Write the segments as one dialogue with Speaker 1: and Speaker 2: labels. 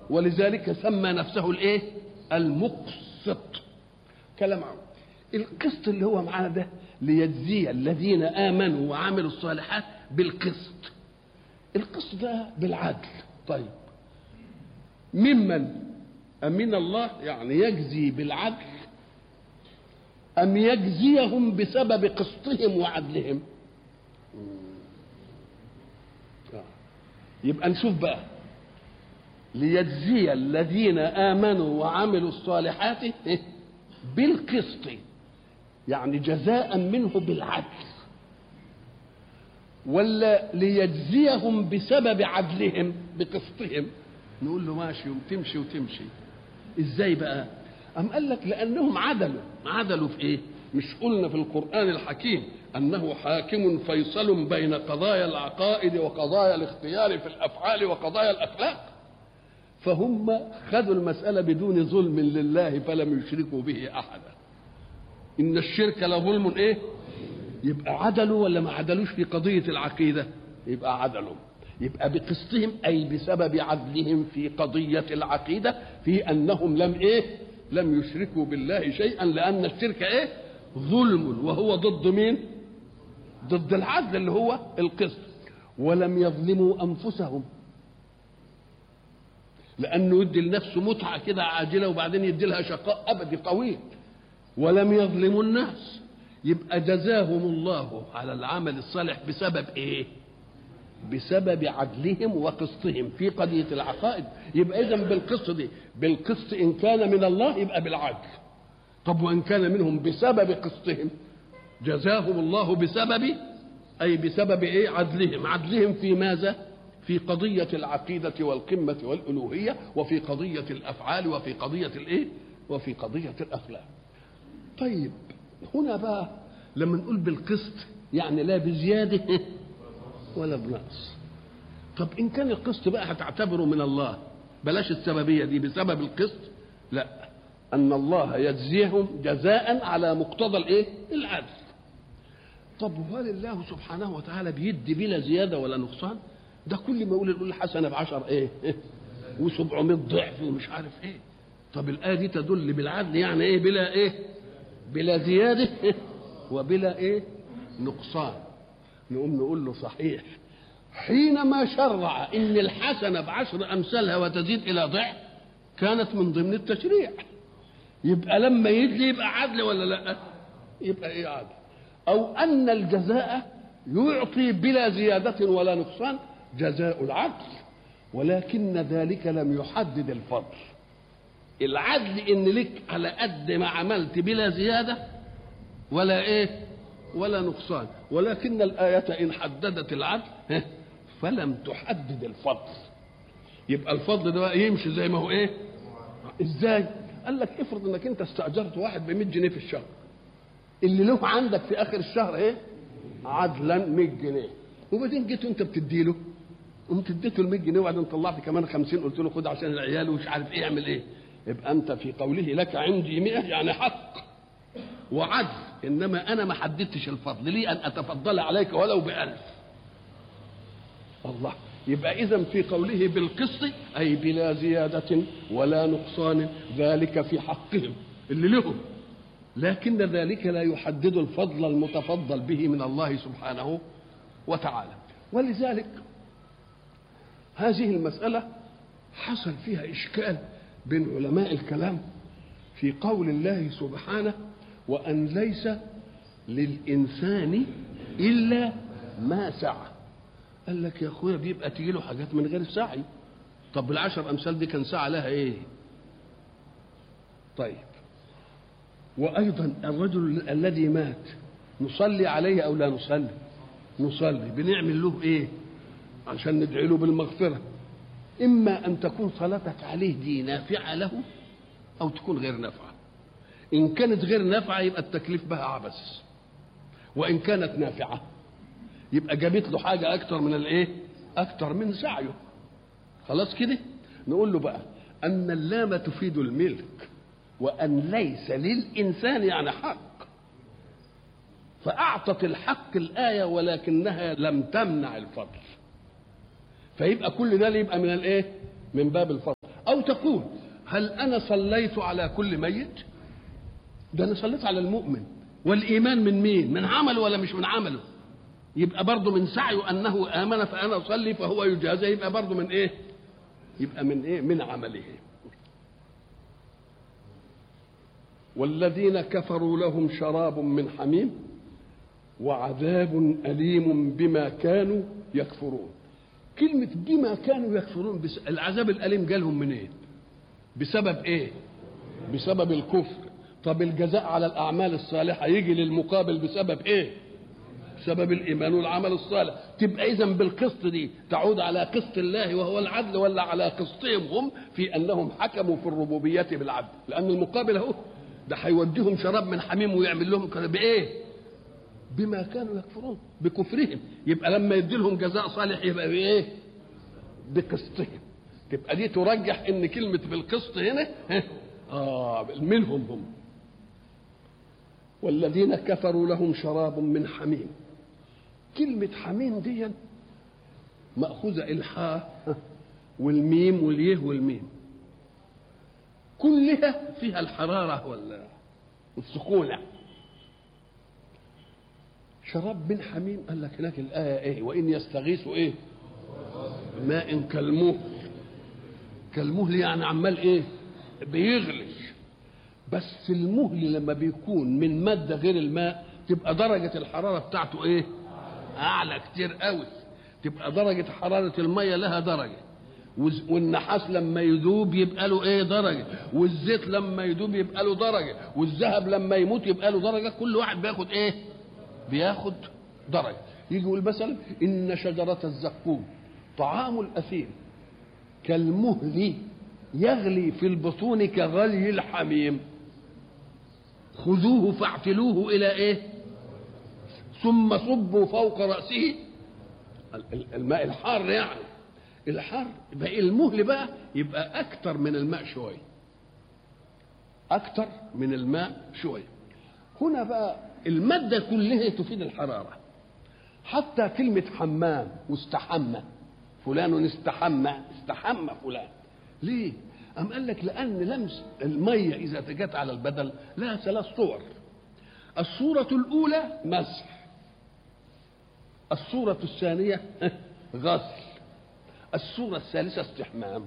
Speaker 1: ولذلك سمى نفسه الايه المقسط كلام عام القسط اللي هو معانا ده ليجزي الذين امنوا وعملوا الصالحات بالقسط القسط ده بالعدل طيب ممن أمن الله يعني يجزي بالعدل أم يجزيهم بسبب قسطهم وعدلهم يبقى نشوف بقى ليجزي الذين آمنوا وعملوا الصالحات بالقسط يعني جزاء منه بالعدل ولا ليجزيهم بسبب عدلهم بقسطهم نقول له ماشي وتمشي وتمشي ازاي بقى أم قال لك لأنهم عدلوا عدلوا في إيه مش قلنا في القرآن الحكيم أنه حاكم فيصل بين قضايا العقائد وقضايا الاختيار في الأفعال وقضايا الأخلاق فهم خدوا المسألة بدون ظلم لله فلم يشركوا به أحدا إن الشرك لظلم إيه يبقى عدلوا ولا ما عدلوش في قضية العقيدة يبقى عدلوا يبقى بقسطهم أي بسبب عدلهم في قضية العقيدة في أنهم لم إيه لم يشركوا بالله شيئا لأن الشرك إيه ظلم وهو ضد مين ضد العدل اللي هو القسط ولم يظلموا أنفسهم لأنه يدي لنفسه متعة كده عاجلة وبعدين يدي لها شقاء أبدي طويل ولم يظلموا الناس يبقى جزاهم الله على العمل الصالح بسبب ايه بسبب عدلهم وقسطهم في قضية العقائد يبقى إذا بالقسط دي بالقسط إن كان من الله يبقى بالعدل طب وإن كان منهم بسبب قسطهم جزاهم الله بسبب أي بسبب إيه عدلهم عدلهم في ماذا في قضية العقيدة والقمة والألوهية وفي قضية الأفعال وفي قضية الإيه وفي قضية الأخلاق طيب هنا بقى لما نقول بالقسط يعني لا بزيادة ولا بنقص طب إن كان القسط بقى هتعتبره من الله بلاش السببية دي بسبب القسط لا أن الله يجزيهم جزاء على مقتضى الإيه العدل طب وهل الله سبحانه وتعالى بيدي بلا زيادة ولا نقصان ده كل ما يقول يقول الحسنة بعشر إيه, إيه؟ و700 ضعف ومش عارف إيه طب الآية دي تدل بالعدل يعني إيه بلا إيه بلا زيادة وبلا إيه نقصان نقوم نقول له صحيح حينما شرع ان الحسنه بعشر امثالها وتزيد الى ضعف كانت من ضمن التشريع يبقى لما يدلي يبقى عدل ولا لا يبقى ايه عدل او ان الجزاء يعطي بلا زياده ولا نقصان جزاء العدل ولكن ذلك لم يحدد الفضل العدل ان لك على قد ما عملت بلا زياده ولا ايه ولا نقصان ولكن الآية إن حددت العدل فلم تحدد الفضل يبقى الفضل ده بقى يمشي زي ما هو ايه ازاي قال لك افرض انك انت استاجرت واحد ب 100 جنيه في الشهر اللي له عندك في اخر الشهر ايه عدلا 100 جنيه وبعدين جيت وانت بتديله قمت اديته ال 100 جنيه وبعدين طلعت كمان 50 قلت له خد عشان العيال ومش عارف ايه اعمل ايه يبقى انت في قوله لك عندي 100 يعني حق وعدل انما انا ما حددتش الفضل لي ان اتفضل عليك ولو بألف الله يبقى اذا في قوله بالقسط اي بلا زياده ولا نقصان ذلك في حقهم اللي لهم لكن ذلك لا يحدد الفضل المتفضل به من الله سبحانه وتعالى ولذلك هذه المساله حصل فيها اشكال بين علماء الكلام في قول الله سبحانه وأن ليس للإنسان إلا ما سعى قال لك يا أخويا بيبقى تيجي له حاجات من غير سعي طب العشر أمثال دي كان سعى لها إيه طيب وأيضا الرجل الذي مات نصلي عليه أو لا نصلي نصلي بنعمل له إيه عشان ندعي له بالمغفرة إما أن تكون صلاتك عليه دي نافعة له أو تكون غير نافعة إن كانت غير نافعة يبقى التكليف بها عبث وإن كانت نافعة يبقى جابت له حاجة أكتر من الإيه؟ أكتر من سعيه خلاص كده؟ نقول له بقى أن اللام تفيد الملك وأن ليس للإنسان يعني حق فأعطت الحق الآية ولكنها لم تمنع الفضل فيبقى كل ده يبقى من الإيه؟ من باب الفضل او تقول هل انا صليت على كل ميت ده انا صليت على المؤمن والايمان من مين من عمله ولا مش من عمله يبقى برضه من سعيه انه امن فانا اصلي فهو يجازى يبقى برضه من ايه يبقى من ايه من عمله والذين كفروا لهم شراب من حميم وعذاب أليم بما كانوا يكفرون كلمة بما كانوا يكفرون بس العذاب الأليم جالهم منين إيه؟ بسبب إيه بسبب الكفر طب الجزاء على الأعمال الصالحة يجي للمقابل بسبب إيه بسبب الإيمان والعمل الصالح تبقى إذا بالقسط دي تعود على قسط الله وهو العدل ولا على قسطهم هم في أنهم حكموا في الربوبية بالعدل لأن المقابل أهو ده هيوديهم شراب من حميم ويعمل لهم بايه بما كانوا يكفرون بكفرهم يبقى لما يدي لهم جزاء صالح يبقى بايه بقسطهم تبقى دي ترجح ان كلمه بالقسط هنا اه منهم هم والذين كفروا لهم شراب من حميم كلمة حميم دي مأخوذة الحاء والميم واليه والميم كلها فيها الحرارة ولا والسخونة شراب من حميم قال لك هناك الآية إيه وإن يستغيثوا إيه ماء كالمهل كالمهل يعني عمال إيه بيغلي بس المهل لما بيكون من مادة غير الماء تبقى درجة الحرارة بتاعته إيه أعلى كتير قوي تبقى درجة حرارة المية لها درجة والنحاس لما يذوب يبقى له ايه درجه والزيت لما يذوب يبقى له درجه والذهب لما يموت يبقى له درجه كل واحد بياخد ايه بياخد درجه يجي يقول مثلا ان شجره الزقوم طعام الاثيم كالمهل يغلي في البطون كغلي الحميم خذوه فاعتلوه الى ايه ثم صبوا فوق راسه الماء الحار يعني الحر يبقى المهل بقى يبقى اكتر من الماء شويه اكتر من الماء شويه هنا بقى الماده كلها تفيد الحراره حتى كلمه حمام واستحمى فلان استحمى استحمى فلان ليه أم قال لك لأن لمس المية إذا جت على البدل لها ثلاث صور الصورة الأولى مسح الصورة الثانية غسل الصورة الثالثة استحمام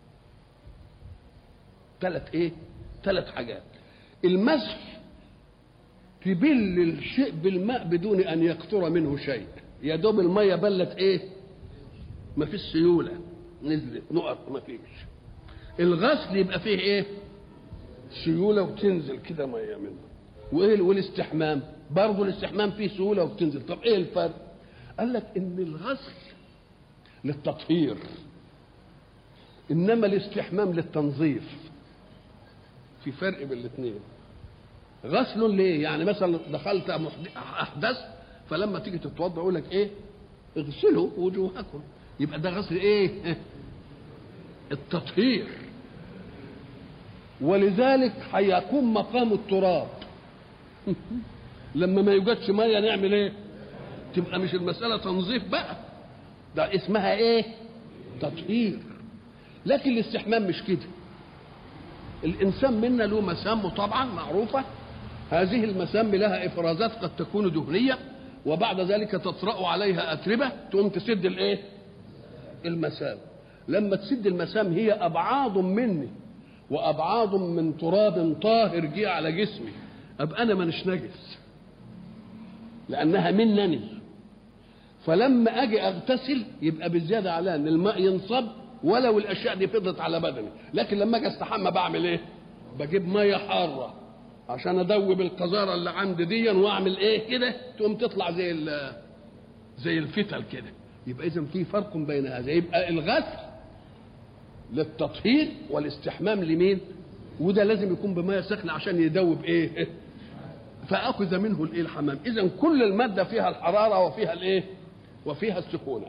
Speaker 1: ثلاث ايه ثلاث حاجات المسح تبل الشيء بالماء بدون ان يقطر منه شيء يا دوب الميه بلت ايه ما فيش سيوله نزلت نقط ما فيش الغسل يبقى فيه ايه سيوله وتنزل كده ميه منه وايه والاستحمام برضه الاستحمام فيه سيوله وبتنزل طب ايه الفرق قال لك ان الغسل للتطهير انما الاستحمام للتنظيف في فرق بين الاثنين غسل ليه يعني مثلا دخلت احدث فلما تيجي تتوضا يقول لك ايه اغسلوا وجوهكم يبقى ده غسل ايه التطهير ولذلك هيكون مقام التراب لما ما يوجدش ميه نعمل ايه تبقى مش المساله تنظيف بقى ده اسمها ايه تطهير لكن الاستحمام مش كده الانسان منا له مسام طبعا معروفه هذه المسام لها افرازات قد تكون دهنيه وبعد ذلك تطرا عليها اتربه تقوم تسد الايه المسام لما تسد المسام هي ابعاض مني وابعاض من تراب طاهر جه على جسمي ابقى انا مانيش نجس لانها منني فلما اجي اغتسل يبقى بالزياده على ان الماء ينصب ولو الاشياء دي فضلت على بدني لكن لما اجي استحمى بعمل ايه بجيب ميه حاره عشان ادوب القذاره اللي عندي دي واعمل ايه كده تقوم تطلع زي زي الفتل كده يبقى اذا في فرق بين هذا يبقى الغسل للتطهير والاستحمام لمين وده لازم يكون بميه سخنه عشان يدوب ايه فاخذ منه الايه الحمام اذا كل الماده فيها الحراره وفيها الايه وفيها السخونه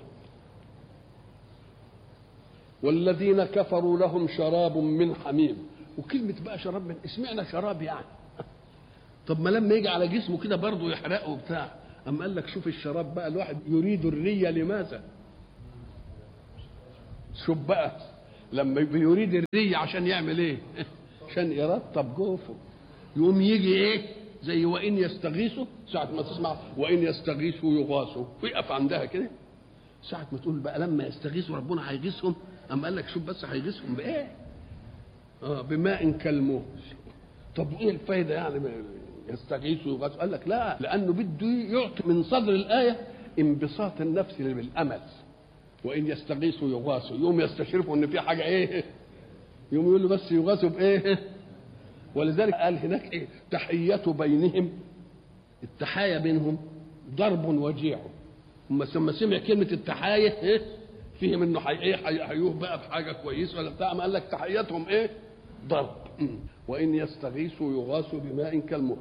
Speaker 1: والذين كفروا لهم شراب من حميم وكلمة بقى شراب من اسمعنا شراب يعني طب ما لما يجي على جسمه كده برضه يحرقه وبتاع أما قال لك شوف الشراب بقى الواحد يريد الرية لماذا شوف بقى لما بيريد الري عشان يعمل ايه عشان يرطب جوفه يقوم يجي ايه زي وان يستغيثوا ساعة ما تسمع وان يستغيثوا يغاثوا ويقف عندها كده ساعة ما تقول بقى لما يستغيثوا ربنا هيغيثهم أما قال لك شوف بس هيغيثهم بإيه؟ آه بماء كالمهل طب وإيه الفايدة يعني يستغيثوا ويغاثوا؟ قال لك لا لأنه بده يعطي من صدر الآية انبساط النفس بالأمل وإن يستغيثوا يغاثوا يوم يستشرفوا إن في حاجة إيه؟ يوم يقول له بس يغاثوا بإيه؟ ولذلك قال هناك إيه؟ تحية بينهم التحايا بينهم ضرب وجيع ثم لما سمع كلمه التحايه ايه فهم انه حي ايه هيحيوه بقى بحاجه كويسه ولا بتاع ما قال لك تحيتهم ايه ضرب وان يستغيثوا يغاثوا بماء كالمهل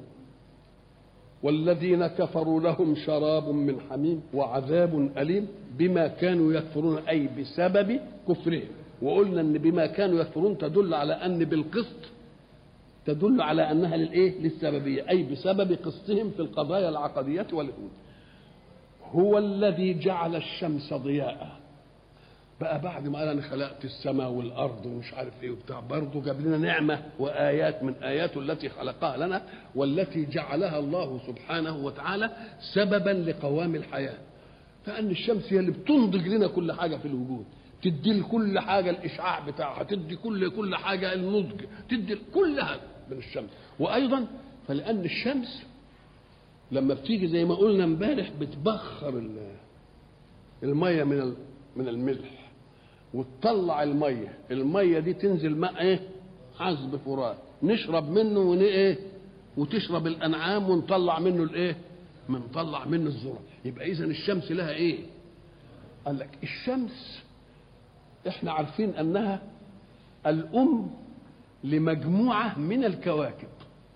Speaker 1: والذين كفروا لهم شراب من حميم وعذاب اليم بما كانوا يكفرون اي بسبب كفرهم وقلنا ان بما كانوا يكفرون تدل على ان بالقسط تدل على انها للايه للسببيه اي بسبب قسطهم في القضايا العقديه والامور هو الذي جعل الشمس ضياء بقى بعد ما قال انا خلقت السماء والارض ومش عارف ايه وبتاع برضه جاب لنا نعمه وايات من اياته التي خلقها لنا والتي جعلها الله سبحانه وتعالى سببا لقوام الحياه فان الشمس هي اللي بتنضج لنا كل حاجه في الوجود تدي لكل حاجه الاشعاع بتاعها تدي كل كل حاجه النضج تدي كلها من الشمس وايضا فلان الشمس لما بتيجي زي ما قلنا امبارح بتبخر الميه من من الملح وتطلع الميه الميه دي تنزل ماء ايه عذب فرات نشرب منه ون ايه وتشرب الانعام ونطلع منه الايه بنطلع منه الذره يبقى اذا الشمس لها ايه قال لك الشمس احنا عارفين انها الام لمجموعه من الكواكب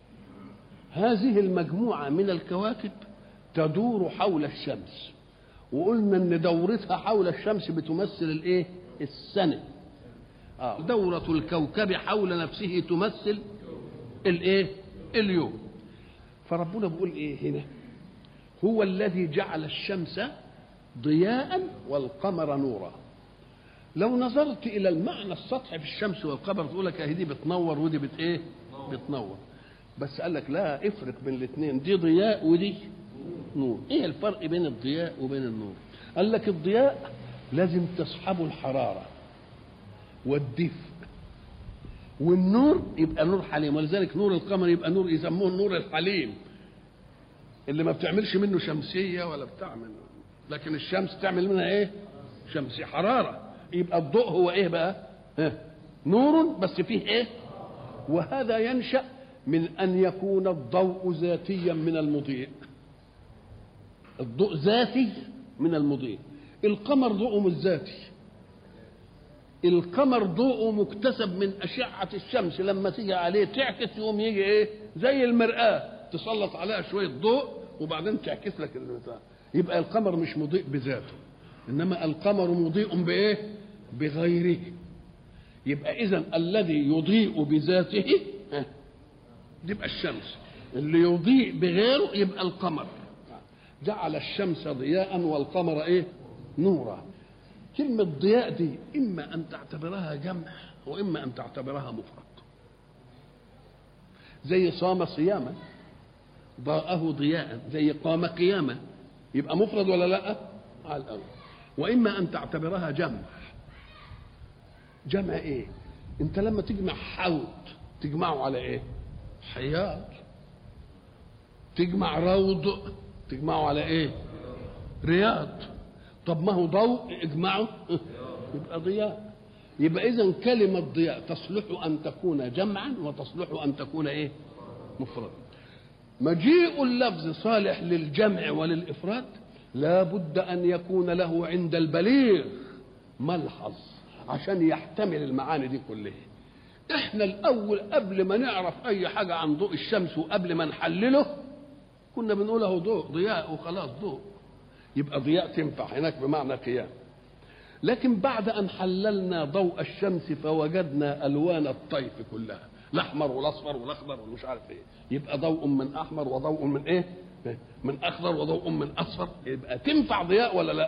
Speaker 1: هذه المجموعة من الكواكب تدور حول الشمس وقلنا ان دورتها حول الشمس بتمثل الايه السنة آه. دورة الكوكب حول نفسه تمثل الايه اليوم فربنا بيقول ايه هنا هو الذي جعل الشمس ضياء والقمر نورا لو نظرت الى المعنى السطحي في الشمس والقمر تقول لك اهي دي بتنور ودي بت ايه بتنور بس قال لك لا افرق بين الاثنين دي ضياء ودي نور ايه الفرق بين الضياء وبين النور قال لك الضياء لازم تصحبه الحرارة والدفء والنور يبقى نور حليم ولذلك نور القمر يبقى نور يسموه النور الحليم اللي ما بتعملش منه شمسية ولا بتاع منه لكن الشمس تعمل منها ايه شمسية حرارة يبقى الضوء هو ايه بقى اه نور بس فيه ايه وهذا ينشأ من أن يكون الضوء ذاتيا من المضيء الضوء ذاتي من المضيء القمر ضوءه مش ذاتي القمر ضوءه مكتسب من أشعة الشمس لما تيجي عليه تعكس يقوم يجي إيه زي المرآة تسلط عليها شوية ضوء وبعدين تعكس لك البتاع يبقى القمر مش مضيء بذاته إنما القمر مضيء بإيه بغيره يبقى إذا الذي يضيء بذاته يبقى الشمس اللي يضيء بغيره يبقى القمر جعل الشمس ضياء والقمر ايه نورا كلمة ضياء دي إما أن تعتبرها جمع وإما أن تعتبرها مفرد زي صام صياما ضاءه ضياء زي قام قياما يبقى مفرد ولا لا على الأول وإما أن تعتبرها جمع جمع إيه أنت لما تجمع حوض تجمعه على إيه حياض تجمع روض تجمعه على ايه رياض طب ما هو ضوء اجمعه يبقى ضياء يبقى اذا كلمه ضياء تصلح ان تكون جمعا وتصلح ان تكون ايه مفردا مجيء اللفظ صالح للجمع وللافراد لا بد ان يكون له عند البليغ ملحظ عشان يحتمل المعاني دي كلها احنا الاول قبل ما نعرف اي حاجه عن ضوء الشمس وقبل ما نحلله كنا بنقول له ضوء ضياء وخلاص ضوء يبقى ضياء تنفع هناك بمعنى قيام لكن بعد ان حللنا ضوء الشمس فوجدنا الوان الطيف كلها الاحمر والاصفر والاخضر ومش عارف ايه يبقى ضوء من احمر وضوء من ايه من اخضر وضوء من اصفر يبقى تنفع ضياء ولا لا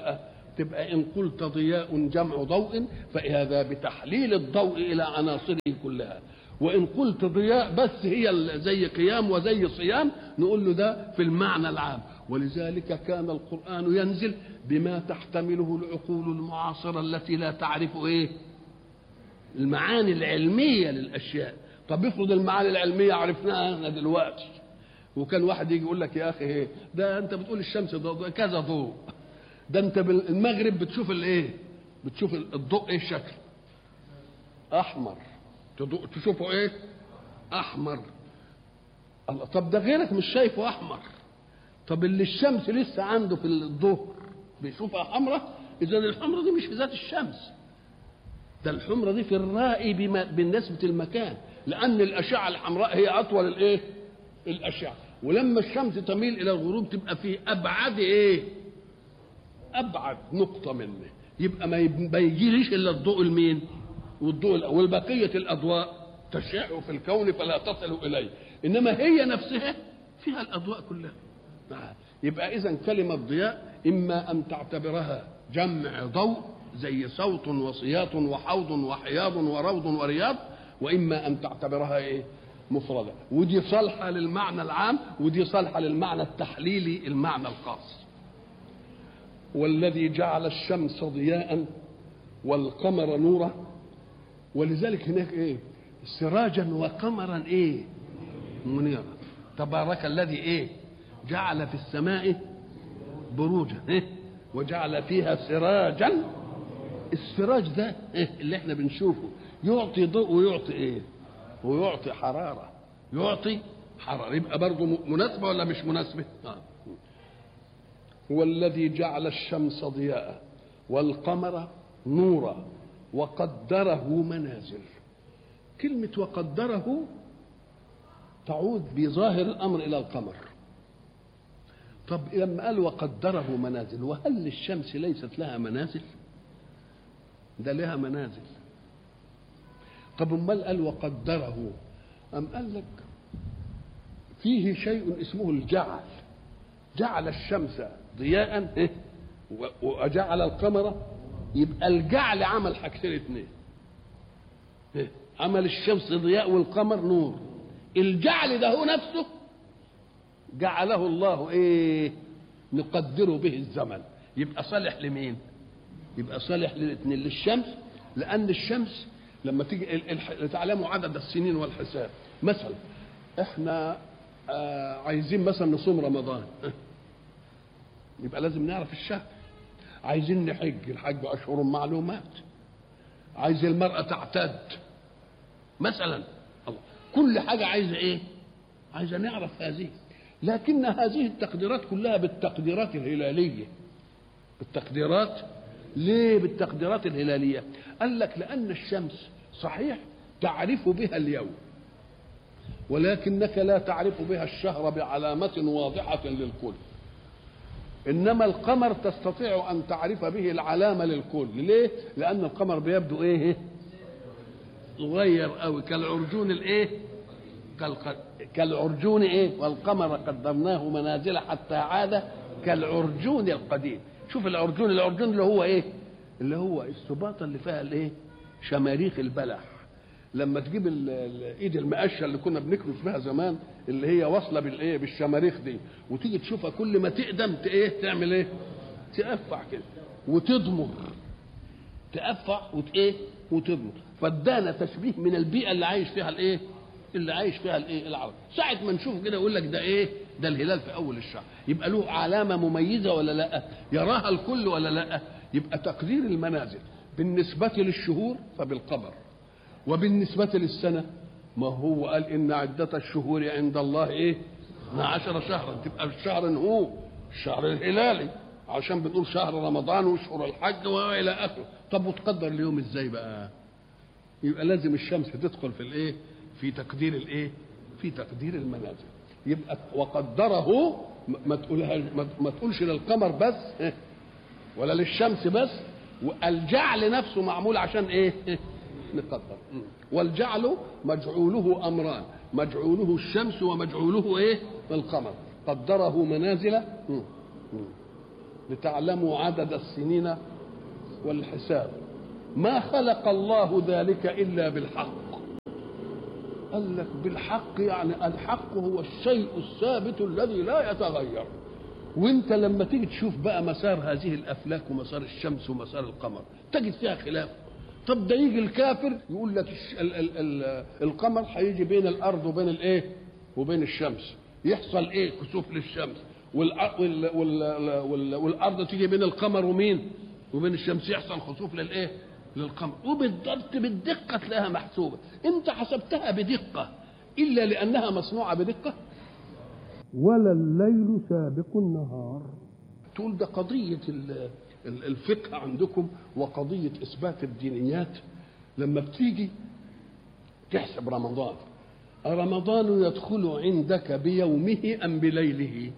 Speaker 1: تبقى إن قلت ضياء جمع ضوء فهذا بتحليل الضوء إلى عناصره كلها وإن قلت ضياء بس هي زي قيام وزي صيام نقول له ده في المعنى العام ولذلك كان القرآن ينزل بما تحتمله العقول المعاصرة التي لا تعرف إيه المعاني العلمية للأشياء طب افرض المعاني العلمية عرفناها احنا دلوقتي وكان واحد يجي يقول لك يا اخي ايه ده انت بتقول الشمس ضوء كذا ضوء ده انت بالمغرب بتشوف الايه بتشوف الضوء ايه الشكل احمر تشوفه ايه احمر الله طب ده غيرك مش شايفه احمر طب اللي الشمس لسه عنده في الظهر بيشوفها حمراء اذا الحمراء دي مش في ذات الشمس ده الحمرة دي في الرائي بالنسبة المكان لأن الأشعة الحمراء هي أطول الإيه؟ الأشعة ولما الشمس تميل إلى الغروب تبقى في أبعد إيه؟ أبعد نقطة منه يبقى ما يجيليش إلا الضوء المين؟ والضوء والبقية الأضواء تشع في الكون فلا تصل إليه إنما هي نفسها فيها الأضواء كلها يبقى إذا كلمة ضياء إما أن تعتبرها جمع ضوء زي صوت وصياط وحوض وحياض وروض ورياض واما ان تعتبرها ايه مفردة ودي صالحة للمعنى العام ودي صالحة للمعنى التحليلي المعنى الخاص والذي جعل الشمس ضياء والقمر نورا ولذلك هناك ايه سراجا وقمرا ايه منيرا تبارك الذي ايه جعل في السماء بروجا إيه؟ وجعل فيها سراجا السراج ده إيه اللي احنا بنشوفه يعطي ضوء ويعطي ايه ويعطي حرارة يعطي حرارة يبقى برضه مناسبة ولا مش مناسبة آه. هو الذي جعل الشمس ضياء والقمر نورا وقدره منازل كلمة وقدره تعود بظاهر الأمر إلى القمر طب لما قال وقدره منازل وهل الشمس ليست لها منازل ده لها منازل طب امال قال وقدره أم قال لك فيه شيء اسمه الجعل جعل الشمس ضياء إيه؟ وجعل القمر يبقى الجعل عمل حاجتين اثنين إيه؟ عمل الشمس ضياء والقمر نور الجعل ده هو نفسه جعله الله ايه نقدره به الزمن يبقى صالح لمين يبقى صالح للاثنين للشمس لان الشمس لما تيجي تعلموا عدد السنين والحساب مثلا احنا آه عايزين مثلا نصوم رمضان يبقى لازم نعرف الشهر عايزين نحج الحج اشهر معلومات عايز المرأة تعتد مثلا الله كل حاجة عايزة ايه عايزة نعرف هذه لكن هذه التقديرات كلها بالتقديرات الهلالية بالتقديرات ليه بالتقديرات الهلالية قال لك لأن الشمس صحيح تعرف بها اليوم ولكنك لا تعرف بها الشهر بعلامة واضحة للكل إنما القمر تستطيع أن تعرف به العلامة للكل ليه؟ لأن القمر بيبدو إيه؟ صغير قوي كالعرجون الإيه؟ كالعرجون إيه؟ والقمر قدرناه منازل حتى عاد كالعرجون القديم شوف العرجون العرجون اللي هو ايه اللي هو السباطه اللي فيها الايه شماريخ البلح لما تجيب الايد المقشه اللي كنا بنكنس بها زمان اللي هي واصله بالايه بالشماريخ دي وتيجي تشوفها كل ما تقدم ايه تعمل ايه تقفع كده وتضمر تقفع وت ايه وتضمر فادانا تشبيه من البيئه اللي عايش فيها الايه اللي عايش فيها الايه العرب ساعه ما نشوف كده يقول لك ده ايه ده الهلال في اول الشهر يبقى له علامه مميزه ولا لا يراها الكل ولا لا يبقى تقدير المنازل بالنسبه للشهور فبالقمر وبالنسبه للسنه ما هو قال ان عده الشهور عند الله ايه 12 شهرا تبقى الشهر هو الشهر الهلالي عشان بنقول شهر رمضان وشهر الحج والى اخره طب وتقدر اليوم ازاي بقى يبقى لازم الشمس تدخل في الايه في تقدير الايه في تقدير المنازل يبقى وقدره ما تقولها ما تقولش للقمر بس ولا للشمس بس والجعل نفسه معمول عشان ايه نقدر والجعل مجعوله امران مجعوله الشمس ومجعوله ايه القمر قدره منازل لتعلموا عدد السنين والحساب ما خلق الله ذلك الا بالحق قال لك بالحق يعني الحق هو الشيء الثابت الذي لا يتغير وانت لما تيجي تشوف بقى مسار هذه الافلاك ومسار الشمس ومسار القمر تجد فيها خلاف طب ده يجي الكافر يقول لك ال ال ال القمر هيجي بين الارض وبين الايه وبين الشمس يحصل ايه كسوف للشمس والأ- وال وال وال والارض تيجي بين القمر ومين وبين الشمس يحصل خسوف للايه للقمر وبالضبط بالدقه تلاقيها محسوبه انت حسبتها بدقه الا لانها مصنوعه بدقه
Speaker 2: ولا الليل سابق النهار
Speaker 1: تقول ده قضية ال- ال- الفقه عندكم وقضية إثبات الدينيات لما بتيجي تحسب رمضان رمضان يدخل عندك بيومه أم بليله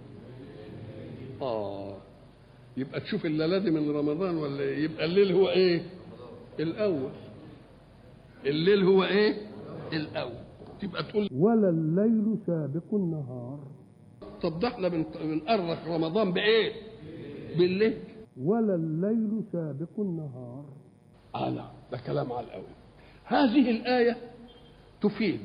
Speaker 1: آه يبقى تشوف الليلة دي من رمضان ولا إيه؟ يبقى الليل هو إيه الأول الليل هو إيه الأول تبقى تقول
Speaker 2: ولا الليل سابق النهار
Speaker 1: طب ده احنا بن- بنأرخ رمضان بإيه بالليل
Speaker 2: ولا الليل سابق النهار
Speaker 1: آه لا ده كلام على الأول هذه الآية تفيد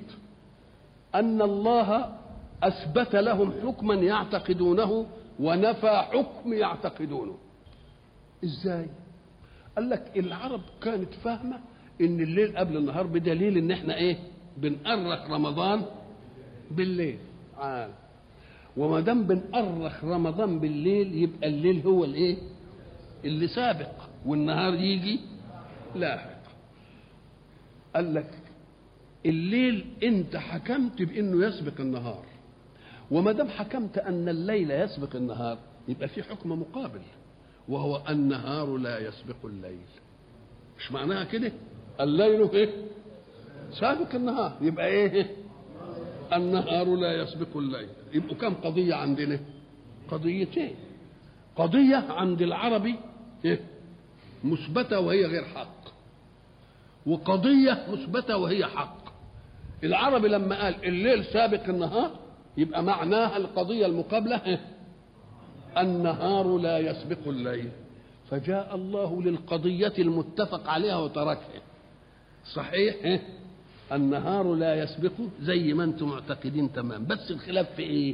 Speaker 1: أن الله أثبت لهم حكما يعتقدونه ونفى حكم يعتقدونه إزاي؟ قال لك العرب كانت فاهمة إن الليل قبل النهار بدليل إن إحنا إيه؟ بنأرخ رمضان بالليل عال وما دام بنأرخ رمضان بالليل يبقى الليل هو الإيه؟ اللي سابق والنهار يجي لاحق قال لك الليل انت حكمت بانه يسبق النهار وما دام حكمت ان الليل يسبق النهار يبقى في حكم مقابل وهو النهار لا يسبق الليل مش معناها كده الليل ايه سابق النهار يبقى ايه النهار لا يسبق الليل يبقوا كم قضيه عندنا قضيتين قضيه عند العربي ايه مثبته وهي غير حق وقضيه مثبته وهي حق العربي لما قال الليل سابق النهار يبقى معناها القضيه المقابله إيه؟ النهار لا يسبق الليل فجاء الله للقضيه المتفق عليها وتركها صحيح إيه؟ النهار لا يسبق زي ما انتم معتقدين تمام بس الخلاف في ايه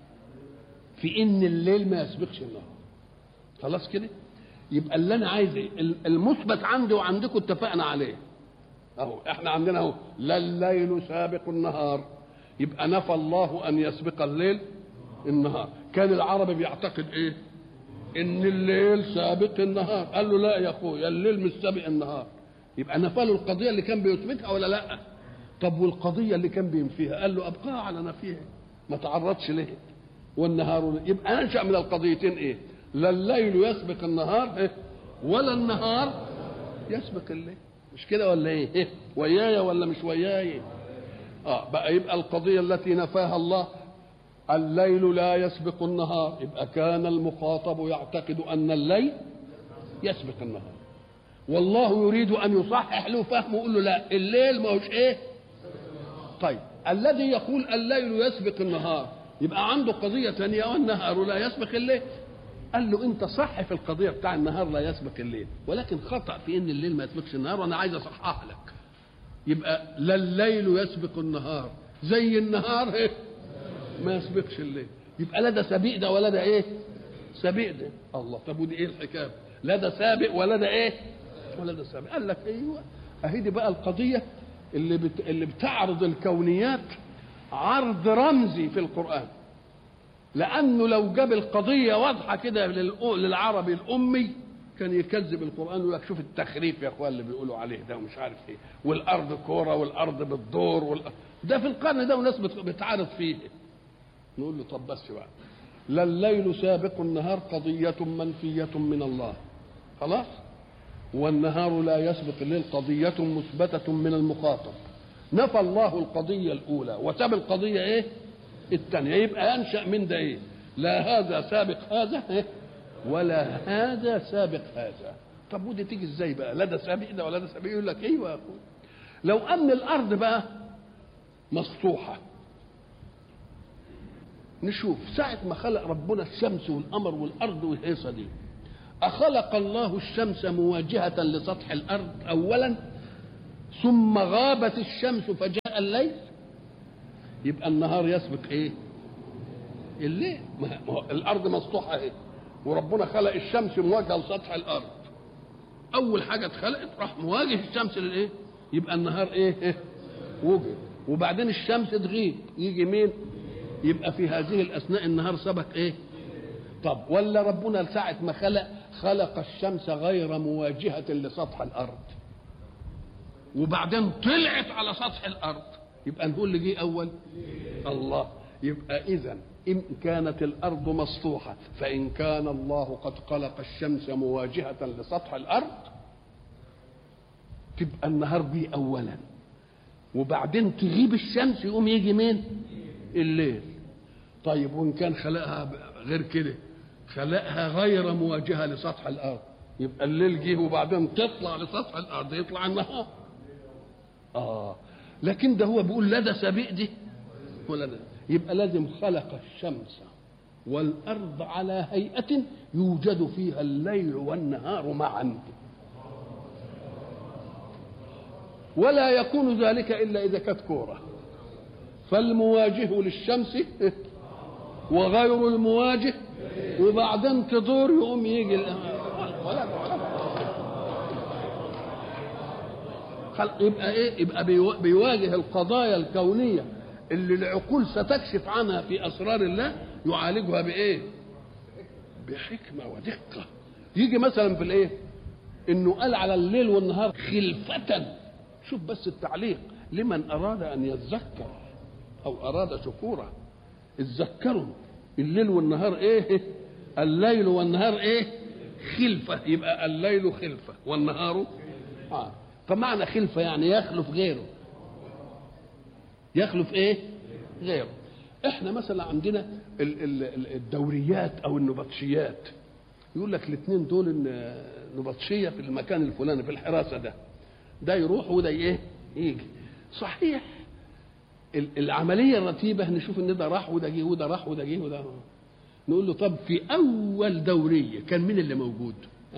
Speaker 1: في ان الليل ما يسبقش النهار خلاص كده يبقى اللي انا عايز إيه؟ المثبت عندي وعندكم اتفقنا عليه اهو احنا عندنا اهو لا الليل سابق النهار يبقى نفى الله ان يسبق الليل النهار كان العربي بيعتقد ايه ان الليل سابق النهار قال له لا يا اخويا الليل مش سابق النهار يبقى نفى له القضيه اللي كان بيثبتها ولا لا طب والقضيه اللي كان بينفيها قال له ابقاها على نفيها ما تعرضش ليه والنهار يبقى انشا من القضيتين ايه لا الليل يسبق النهار إيه؟ ولا النهار يسبق الليل مش كده ولا ايه إيه؟ ويايا ولا مش وياي اه بقى يبقى القضيه التي نفاها الله الليل لا يسبق النهار يبقى كان المخاطب يعتقد ان الليل يسبق النهار والله يريد ان يصحح له فهمه ويقول له لا الليل ما هوش ايه طيب الذي يقول الليل يسبق النهار يبقى عنده قضية ثانية والنهار لا يسبق الليل قال له انت صح في القضية بتاع النهار لا يسبق الليل ولكن خطأ في ان الليل ما يسبقش النهار وانا عايز اصحح لك يبقى لا الليل يسبق النهار زي النهار ايه ما يسبقش الليل يبقى لا ده سبيق ده ولا ده ايه سبيق ده الله طب ودي ايه الحكايه لا ده سابق ولا ده ايه ولا ده سابق قال لك ايوه اهي دي بقى القضيه اللي بت... اللي بتعرض الكونيات عرض رمزي في القران لانه لو جاب القضيه واضحه كده للأ- للعربي الامي كان يكذب القران ويقول لك شوف التخريف يا اخوان اللي بيقولوا عليه ده ومش عارف ايه والارض كوره والارض بتدور وال... ده في القرن ده وناس بت- بتعارض فيه نقول له طب بس بقى لا الليل سابق النهار قضية منفية من الله خلاص والنهار لا يسبق الليل قضية مثبتة من المخاطب نفى الله القضية الأولى وساب القضية إيه؟ الثانية يبقى ينشأ من ده إيه؟ لا هذا سابق هذا إيه؟ ولا هذا سابق هذا طب ودي تيجي ازاي بقى لا ده سابق ده ولا ده سابق يقول لك ايوه يا اخويا لو ان الارض بقى مسطوحه نشوف ساعة ما خلق ربنا الشمس والقمر والأرض والهيصة دي أخلق الله الشمس مواجهة لسطح الأرض أولا ثم غابت الشمس فجاء الليل يبقى النهار يسبق ايه الليل ما هو الارض مسطوحه اهي وربنا خلق الشمس مواجهه لسطح الارض اول حاجه اتخلقت راح مواجه الشمس للايه يبقى النهار ايه, إيه؟ وجد وبعدين الشمس تغيب يجي مين يبقى في هذه الاثناء النهار سبق ايه طب ولا ربنا ساعه ما خلق خلق الشمس غير مواجهه لسطح الارض وبعدين طلعت على سطح الارض يبقى نقول اللي جه اول الله يبقى اذا ان كانت الارض مسطوحه فان كان الله قد خلق الشمس مواجهه لسطح الارض تبقى النهار جه اولا وبعدين تغيب الشمس يقوم يجي مين الليل طيب وان كان خلقها غير كده خلقها غير مواجهه لسطح الارض يبقى الليل جه وبعدين تطلع لسطح الارض يطلع النهار اه لكن ده هو بيقول لا ده سبيق دي ولا ده يبقى لازم خلق الشمس والارض على هيئه يوجد فيها الليل والنهار معا ولا يكون ذلك الا اذا كانت كوره فالمواجه للشمس وغير المواجه وبعدين تدور يقوم يجي ولا ولا يبقى ايه يبقى بيواجه القضايا الكونيه اللي العقول ستكشف عنها في اسرار الله يعالجها بايه بحكمه ودقه يجي مثلا في الايه انه قال على الليل والنهار خلفة شوف بس التعليق لمن اراد ان يتذكر او اراد شكورا اتذكروا الليل والنهار ايه الليل والنهار ايه خلفة يبقى الليل خلفة والنهار آه. فمعنى خلفة يعني يخلف غيره يخلف ايه غيره احنا مثلا عندنا الدوريات او النبطشيات يقول لك الاثنين دول نبطشيه في المكان الفلاني في الحراسه ده ده يروح وده ايه يجي صحيح العمليه الرتيبه نشوف ان ده راح وده جه وده راح وده جه وده نقول له طب في اول دوريه كان مين اللي موجود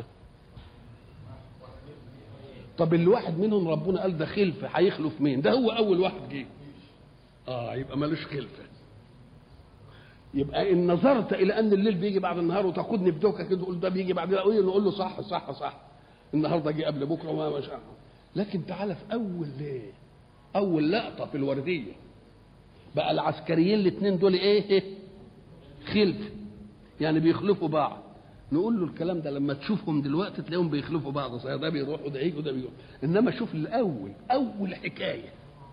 Speaker 1: طب الواحد منهم ربنا قال ده خلفه هيخلف مين ده هو اول واحد جه اه يبقى ملوش خلفه يبقى ان نظرت الى ان الليل بيجي بعد النهار وتاخدني بدوكه كده تقول ده بيجي بعد الاول نقول له صح صح صح النهارده جه قبل بكره وما مش لكن تعالى في اول ليه اول لقطه في الورديه بقى العسكريين الاثنين دول ايه خلف يعني بيخلفوا بعض نقول له الكلام ده لما تشوفهم دلوقتي تلاقيهم بيخلفوا بعض صحيح ده بيروح وده يجي وده بيروح انما شوف الاول اول حكايه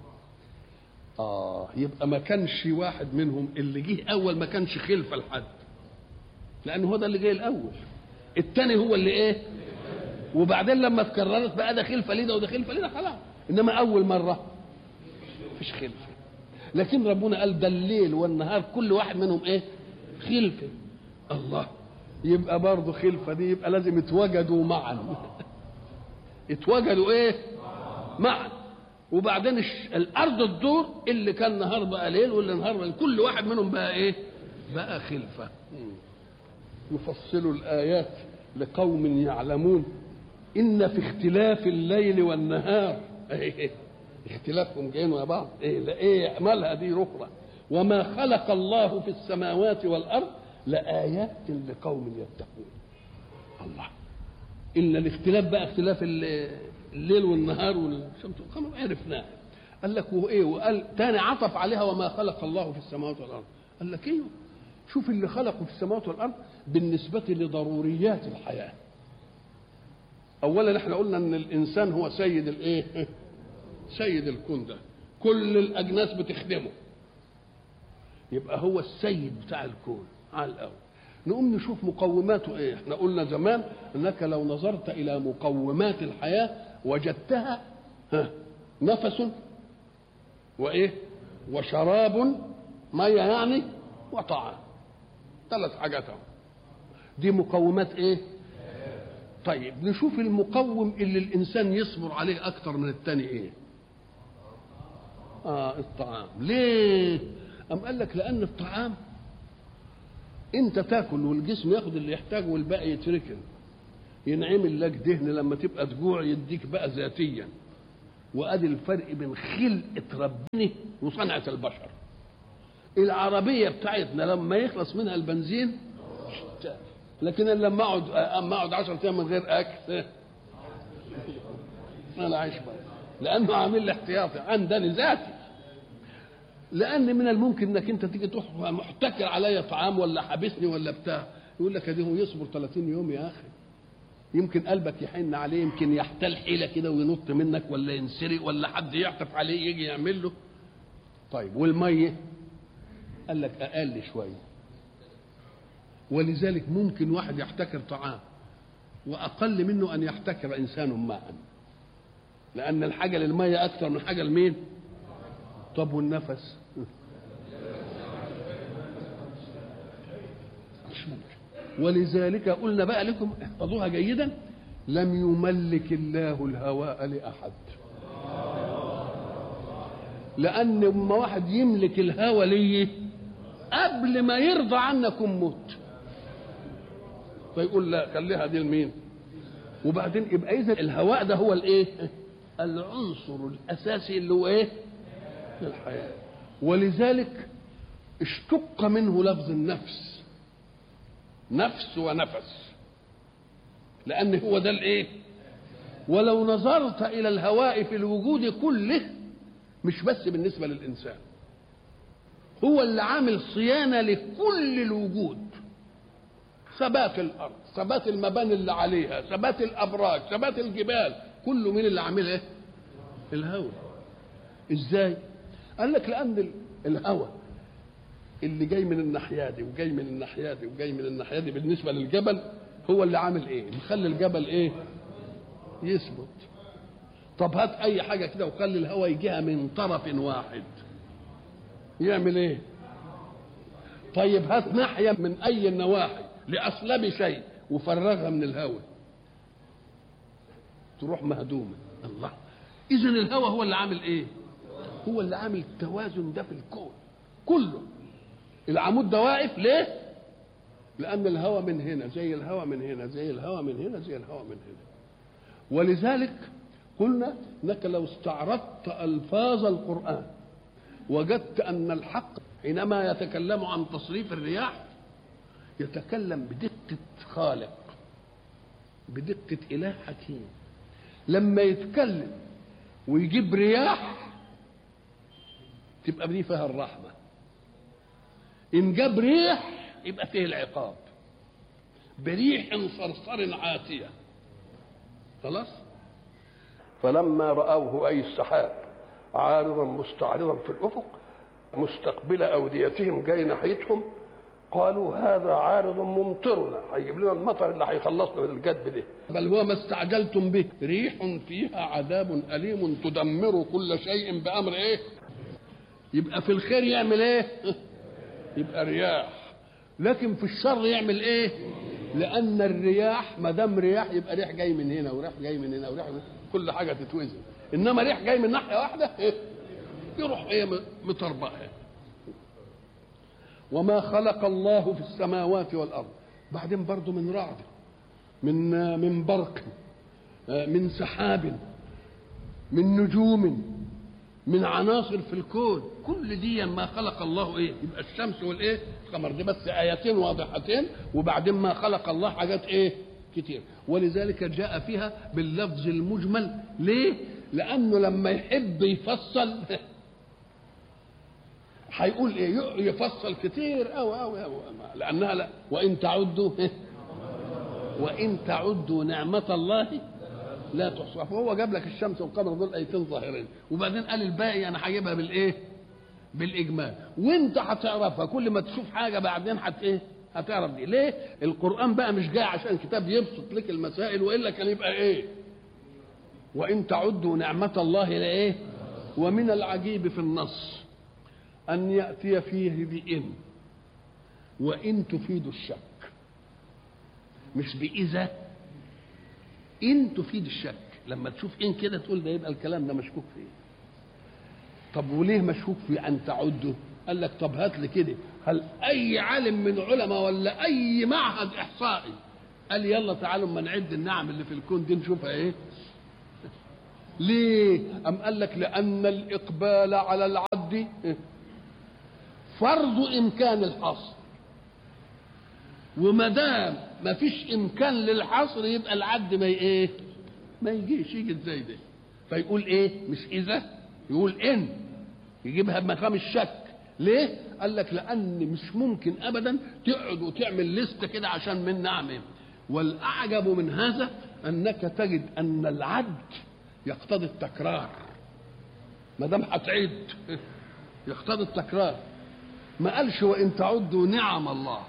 Speaker 1: اه يبقى ما كانش واحد منهم اللي جه اول ما كانش خلفه لحد لان هو ده اللي جاي الاول الثاني هو اللي ايه وبعدين لما اتكررت بقى ده خلفه ليه ده وده خلفه ليه ده خلاص انما اول مره مفيش خلفه لكن ربنا قال ده الليل والنهار كل واحد منهم ايه خلفه الله يبقى برضه خلفه دي يبقى لازم يتوجدوا معا يتوجدوا ايه معا وبعدين الارض تدور اللي كان نهار بقى ليل واللي نهار بقى كل واحد منهم بقى ايه بقى خلفه يفصل الايات لقوم يعلمون ان في اختلاف الليل والنهار إيه اختلافهم جايين مع بعض ايه لا ايه مالها دي اخرى وما خلق الله في السماوات والارض لآيات لقوم يتقون الله إن الاختلاف بقى اختلاف الليل والنهار والشمس والقمر عرفناه قال لك وايه وقال تاني عطف عليها وما خلق الله في السماوات والارض قال لك ايوه شوف اللي خلقه في السماوات والارض بالنسبه لضروريات الحياه اولا احنا قلنا ان الانسان هو سيد الايه سيد الكون ده كل الاجناس بتخدمه يبقى هو السيد بتاع الكون على الاول نقوم نشوف مقوماته ايه احنا قلنا زمان انك لو نظرت الى مقومات الحياه وجدتها ها نفس وايه وشراب ميه يعني وطعام ثلاث حاجات اهو دي مقومات ايه طيب نشوف المقوم اللي الانسان يصبر عليه اكتر من الثاني ايه اه الطعام ليه ام قال لك لان الطعام انت تاكل والجسم ياخد اللي يحتاجه والباقي يتركن ينعمل لك دهن لما تبقى تجوع يديك بقى ذاتيا وادي الفرق بين خلقه ربنا وصنعه البشر العربيه بتاعتنا لما يخلص منها البنزين اشتغل. لكن أنا لما اقعد اما اقعد 10 ايام من غير اكل انا عايش بقى لانه عامل لي احتياطي عندني ذاتي لان من الممكن انك انت تيجي تروح محتكر عليا طعام ولا حابسني ولا بتاع يقول لك ادي هو يصبر 30 يوم يا اخي يمكن قلبك يحن عليه يمكن يحتال حيله كده وينط منك ولا ينسرق ولا حد يعطف عليه يجي يعمل له طيب والميه قال لك اقل شويه ولذلك ممكن واحد يحتكر طعام واقل منه ان يحتكر انسان ماء لان الحاجه للميه اكثر من حاجه لمين طب والنفس مش ممكن ولذلك قلنا بقى لكم احفظوها جيدا لم يملك الله الهواء لاحد لان اما واحد يملك الهوى ليه قبل ما يرضى عنكم موت فيقول لا خليها دي لمين وبعدين يبقى اذا الهواء ده هو الايه العنصر الاساسي اللي هو ايه الحياه ولذلك اشتق منه لفظ النفس نفس ونفس لان هو ده الايه ولو نظرت الى الهواء في الوجود كله مش بس بالنسبه للانسان هو اللي عامل صيانه لكل الوجود ثبات الارض ثبات المباني اللي عليها ثبات الابراج ثبات الجبال كله مين اللي عاملها ايه الهواء ازاي قال لك لان الهواء اللي جاي من الناحيه دي وجاي من الناحيه دي وجاي من الناحيه دي بالنسبه للجبل هو اللي عامل ايه مخلي الجبل ايه يثبت طب هات اي حاجه كده وخلي الهواء يجيها من طرف واحد يعمل ايه طيب هات ناحيه من اي النواحي لاصلب شيء وفرغها من الهواء تروح مهدومه الله اذا الهواء هو اللي عامل ايه هو اللي عامل التوازن ده في الكون كله العمود ده واقف ليه لان الهواء من هنا زي الهواء من هنا زي الهواء من هنا زي الهواء من هنا ولذلك قلنا انك لو استعرضت الفاظ القران وجدت ان الحق حينما يتكلم عن تصريف الرياح يتكلم بدقه خالق بدقه اله حكيم لما يتكلم ويجيب رياح تبقى دي فيها الرحمه ان جاب ريح يبقى فيه العقاب بريح صرصر عاتيه خلاص فلما رأوه أي السحاب عارضا مستعرضا في الأفق مستقبل أوديتهم جاي ناحيتهم قالوا هذا عارض ممطرنا هيجيب لنا المطر اللي هيخلصنا من الجدب ده بل هو ما استعجلتم به ريح فيها عذاب أليم تدمر كل شيء بأمر إيه يبقى في الخير يعمل إيه يبقى رياح لكن في الشر يعمل إيه لأن الرياح ما دام رياح يبقى ريح جاي من هنا وريح جاي من هنا وريح من كل حاجة تتوزن إنما ريح جاي من ناحية واحدة إيه؟ يروح إيه مطربقها وما خلق الله في السماوات والأرض بعدين برضو من رعد من من برق من سحاب من نجوم من عناصر في الكون كل دي ما خلق الله ايه يبقى الشمس والايه القمر دي بس ايتين واضحتين وبعدين ما خلق الله حاجات ايه كتير ولذلك جاء فيها باللفظ المجمل ليه لانه لما يحب يفصل هيقول ايه يفصل كتير او او او لانها لا وان تعدوا وان تعدوا نعمه الله لا تحصى فهو جاب لك الشمس والقمر دول ايتين ظاهرين وبعدين قال الباقي انا هجيبها بالايه بالاجمال وانت هتعرفها كل ما تشوف حاجه بعدين هت ايه هتعرف دي ليه القران بقى مش جاي عشان كتاب يبسط لك المسائل والا كان يبقى ايه وان تعدوا نعمه الله لايه ومن العجيب في النص ان ياتي فيه بان وان تفيد الشك مش باذا ان تفيد الشك لما تشوف ان كده تقول ده يبقى الكلام ده مشكوك فيه طب وليه مشكوك في ان تعده قال لك طب هات لي كده هل اي عالم من علماء ولا اي معهد احصائي قال يلا تعالوا اما نعد النعم اللي في الكون دي نشوفها ايه ليه ام قال لك لان الاقبال على العد فرض امكان الحصر وما دام ما فيش امكان للحصر يبقى العد ما ايه ما يجيش يجي ازاي ده فيقول ايه مش اذا يقول ان يجيبها بمقام الشك ليه قال لك لان مش ممكن ابدا تقعد وتعمل لسته كده عشان من نعمه والاعجب من هذا انك تجد ان العد يقتضي التكرار ما دام هتعد يقتضي التكرار ما قالش وان تعدوا نعم الله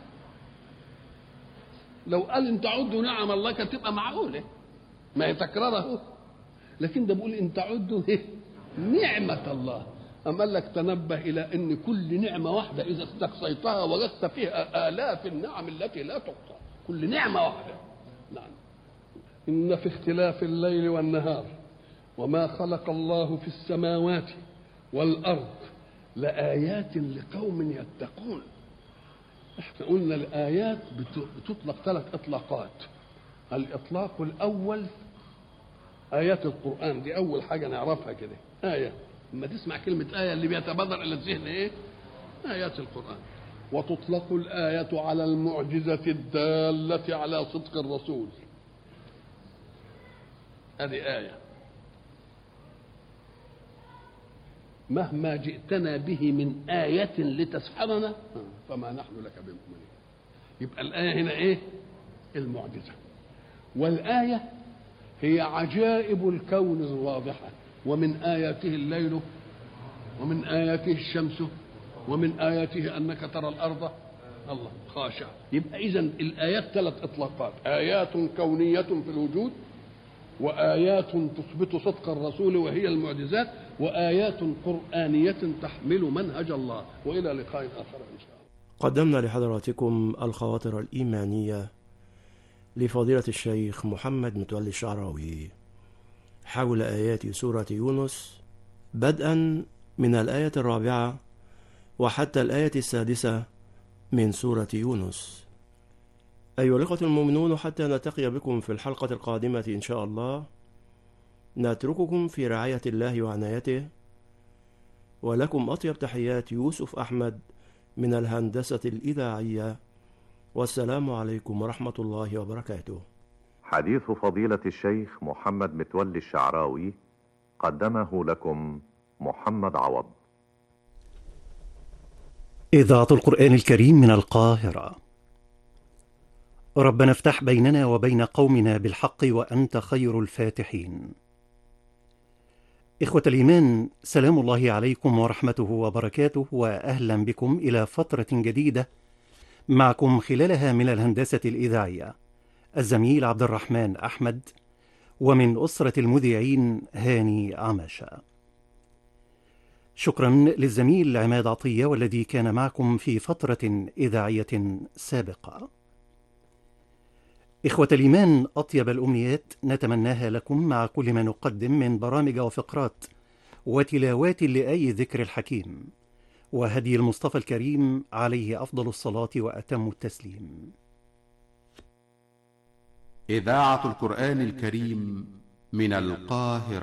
Speaker 1: لو قال ان تعدوا نعم الله كانت تبقى معقوله ما هي تكرار اهو لكن ده بيقول ان تعدوا إيه؟ نعمه الله أم قال لك تنبه إلى أن كل نعمة واحدة إذا استقصيتها وجدت فيها آلاف النعم التي لا تحصى كل نعمة واحدة نعم إن في اختلاف الليل والنهار وما خلق الله في السماوات والأرض لآيات لقوم يتقون احنا قلنا الآيات بتطلق ثلاث إطلاقات الإطلاق الأول آيات القرآن دي أول حاجة نعرفها كده آية لما تسمع كلمة آية اللي بيتبادر إلى الذهن إيه؟ آيات القرآن وتطلق الآية على المعجزة الدالة على صدق الرسول هذه آية مهما جئتنا به من آية لتسحرنا فما نحن لك بمؤمنين يبقى الآية هنا إيه؟ المعجزة والآية هي عجائب الكون الواضحة ومن آياته الليل ومن آياته الشمس ومن آياته أنك ترى الأرض الله خاشع يبقى إذا الآيات ثلاث إطلاقات آيات كونية في الوجود وآيات تثبت صدق الرسول وهي المعجزات وآيات قرآنية تحمل منهج الله وإلى لقاء آخر إن شاء الله
Speaker 3: قدمنا لحضراتكم الخواطر الإيمانية لفضيلة الشيخ محمد متولي الشعراوي حول آيات سورة يونس بدءا من الآية الرابعة وحتى الآية السادسة من سورة يونس أيها الإخوة المؤمنون حتى نلتقي بكم في الحلقة القادمة إن شاء الله نترككم في رعاية الله وعنايته ولكم أطيب تحيات يوسف أحمد من الهندسة الإذاعية والسلام عليكم ورحمة الله وبركاته
Speaker 4: حديث فضيلة الشيخ محمد متولي الشعراوي قدمه لكم محمد عوض
Speaker 5: إذاعة القرآن الكريم من القاهرة ربنا افتح بيننا وبين قومنا بالحق وأنت خير الفاتحين إخوة الإيمان سلام الله عليكم ورحمته وبركاته وأهلا بكم إلى فترة جديدة معكم خلالها من الهندسة الإذاعية الزميل عبد الرحمن أحمد ومن أسرة المذيعين هاني عماشة شكرا للزميل عماد عطية والذي كان معكم في فترة إذاعية سابقة إخوة الإيمان أطيب الأمنيات نتمناها لكم مع كل ما نقدم من برامج وفقرات وتلاوات لآي ذكر الحكيم وهدي المصطفى الكريم عليه أفضل الصلاة وأتم التسليم
Speaker 6: إذاعة القرآن الكريم من القاهرة